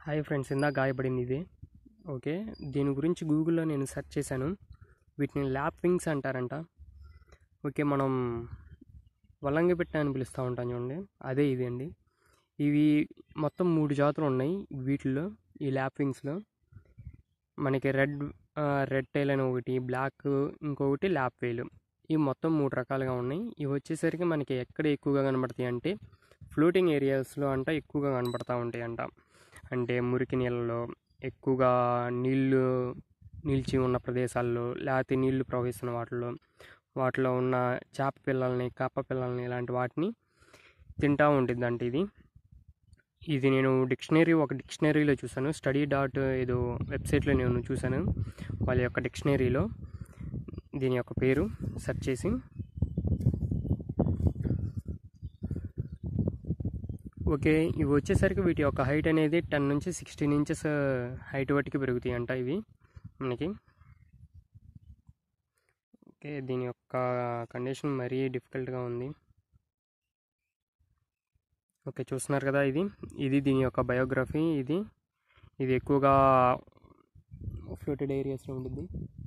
hi friends ఇందాక గాయపడింది ఇది okay దీని గురించి గూగుల్లో నేను సెర్చ్ చేశాను వీటిని ల్యాప్ వింగ్స్ అంటారంట ఓకే మనం వల్లంగి పెట్ట అని పిలుస్తూ ఉంటాం చూడండి అదే ఇది అండి ఇవి మొత్తం మూడు జాతులు ఉన్నాయి వీటిల్లో ఈ ల్యాప్ వింగ్స్లో మనకి రెడ్ రెడ్ టైల్ అని ఒకటి బ్లాక్ ఇంకొకటి ల్యాప్ వేలు ఇవి మొత్తం మూడు రకాలుగా ఉన్నాయి ఇవి వచ్చేసరికి మనకి ఎక్కడ ఎక్కువగా కనబడతాయి అంటే ఫ్లోటింగ్ ఏరియాస్లో అంట ఎక్కువగా కనబడతా ఉంటాయి అంట అంటే మురికి నీళ్ళలో ఎక్కువగా నీళ్ళు నిలిచి ఉన్న ప్రదేశాల్లో లేకపోతే నీళ్లు ప్రవహిస్తున్న వాటిల్లో వాటిలో ఉన్న చేప పిల్లల్ని కప్ప పిల్లల్ని ఇలాంటి వాటిని తింటూ ఉంటుంది అంటే ఇది ఇది నేను డిక్షనరీ ఒక డిక్షనరీలో చూసాను స్టడీ డాట్ ఏదో వెబ్సైట్లో నేను చూశాను వాళ్ళ యొక్క డిక్షనరీలో దీని యొక్క పేరు సెర్చ్ చేసి ఓకే ఇవి వచ్చేసరికి వీటి యొక్క హైట్ అనేది టెన్ నుంచి సిక్స్టీన్ ఇంచెస్ హైట్ వరకు పెరుగుతాయి అంట ఇవి మనకి ఓకే దీని యొక్క కండిషన్ మరీ డిఫికల్ట్గా ఉంది ఓకే చూస్తున్నారు కదా ఇది ఇది దీని యొక్క బయోగ్రఫీ ఇది ఇది ఎక్కువగా ఫ్లోటెడ్ ఏరియాస్లో ఉంటుంది